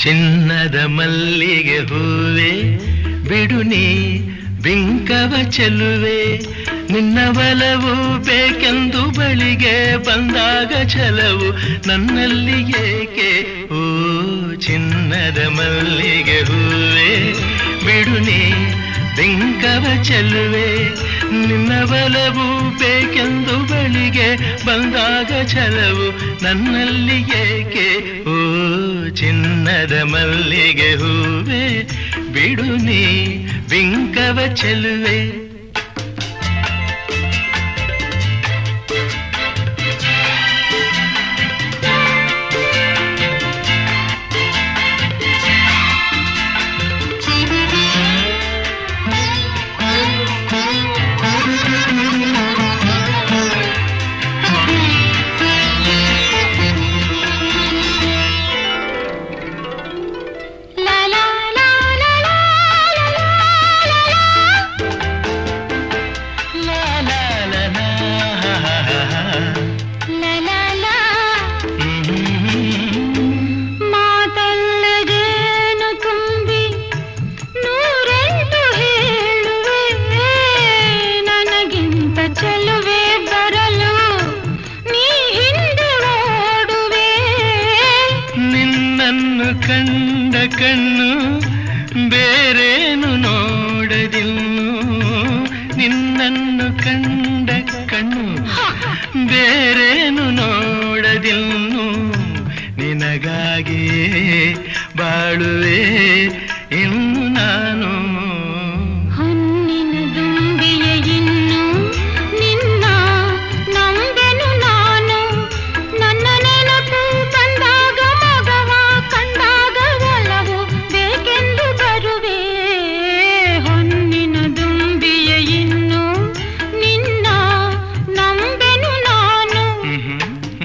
ಚಿನ್ನದ ಮಲ್ಲಿಗೆ ಹೂವೆ ಬಿಡು ನೀ ಬಿಂಕವ ಚೆಲುವೆ ನಿನ್ನ ಬಲವು ಬೇಕೆಂದು ಬಳಿಗೆ ಬಂದಾಗ ಛಲವು ನನ್ನಲ್ಲಿ ಏಕೆ ಓ ಚಿನ್ನದ ಮಲ್ಲಿಗೆ ಹೂವೆ ಬಿಡು ನೀ ಬಿಂಕವ ಚೆಲುವೆ ನಿನ್ನ ಬಲವು ಬೇಕೆಂದು ಬಳಿಗೆ ಬಂದಾಗ ಛಲವು ನನ್ನಲ್ಲಿ ಏಕೆ ಓ ಚಿನ್ನದ ಮಲ್ಲಿಗೆ ಹೂವೆ ಬಿಡು ನೀ ಬಿಂಕವ ಚೆಲುವೆ ಲಾ ಲಾ ಲಾ ಲಾ ಲಾ ಲಾ ಲಾ ಲಾ ಲಾ, ಹಾ, ಹಾ, ಹಾ, ಹಾ. ಲಾ ಲಾ ಲಾ ಹ್ಮ್. ಮಾತಲ್ಲದೇನು ತುಂಬಿ ನೂರೆಂಟು ಹೇಳುವೆ ನನಗಿಂತ ಚೆಲುವೆ ಬರಲು ನೀ ಹಿಂದೆ ಓಡುವೆ ನಿನ್ನನ್ನು ಕಂಡ ಕಣ್ಣು ಬೇರೇನು ನೋಡದಿನ್ನು ನಿನ್ನನ್ನು ಕಂಡ ಕಣ್ಣು ಬೇರೇನು ನೋಡದಿನ್ನು ನಿನಗಾಗಿಯೇ ಬಾಳುವೆ ಇನ್ನು ನಾನು ಹೊನ್ನಿನ ದುಂಬಿಯ ಇನ್ನು ನಿನ್ನ ನಂಬೆನು ನಾನು ನನ್ನ ನೆನಪು ಬಂದಾಗ ಮಗವ ಕಂಡಾಗ ಒಲವು ಬೇಕೆಂದು ಬರುವೆ ಹೊನ್ನಿನ ದುಂಬಿಯ ಇನ್ನು ನಿನ್ನ ನಂಬೆನು ನಾನು ಹ್ಮ್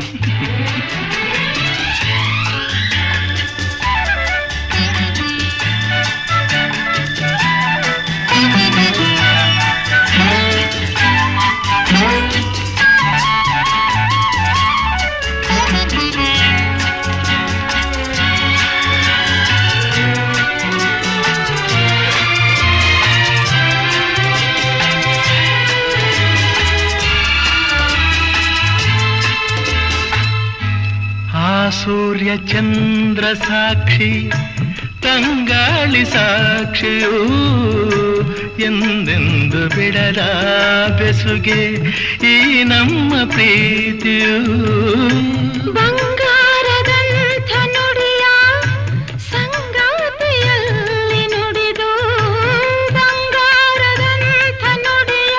ಆ ಸೂರ್ಯ ಚಂದ್ರ ಸಾಕ್ಷಿ ತಂಗಾಳಿ ಸಾಕ್ಷಿಯೂ ಎಂದೆಂದು ಬಿಡದ ಬೆಸುಗೆ ಈ ನಮ್ಮ ಪ್ರೀತಿಯೂ ಬಂಗಾರದಂಥ ನುಡಿಯ ಸಂಗಾತಿಯಲ್ಲಿ ನುಡಿದು ಬಂಗಾರದಂಥ ನುಡಿಯ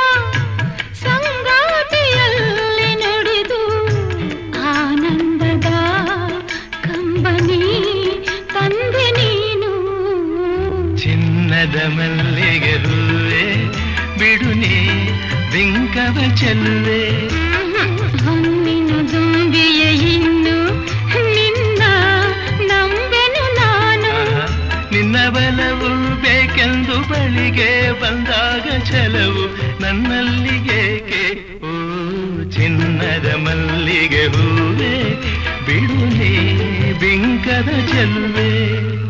ಸಂಗಾತಿಯಲ್ಲಿ ನುಡಿದು ಆನಂದದ ಕಂಬನಿ ತಂದೆ ನೀನು ಚಿನ್ನದ ಮಲ್ಲಿಗೆ ಹೂವೆ ಬಿಡು ನೀ ಬಿಂಕವ ಚೆಲ್ಲುವೆ ಹೊನ್ನಿನ ದುಂಬಿಯ ಇನ್ನು ನಿನ್ನ ನಂಬೆನು ನಾನು ನಿನ್ನ ಬಲವು ಬೇಕೆಂದು ಬಳಿಗೆ ಬಂದಾಗ ಛಲವು ನನ್ನಲ್ಲಿ ಏಕೆ ಓ ಚಿನ್ನದ ಮಲ್ಲಿಗೆ ಹೂವೆ ಬಿಡು ನೀ ಬಿಂಕದ ಚೆಲುವೆ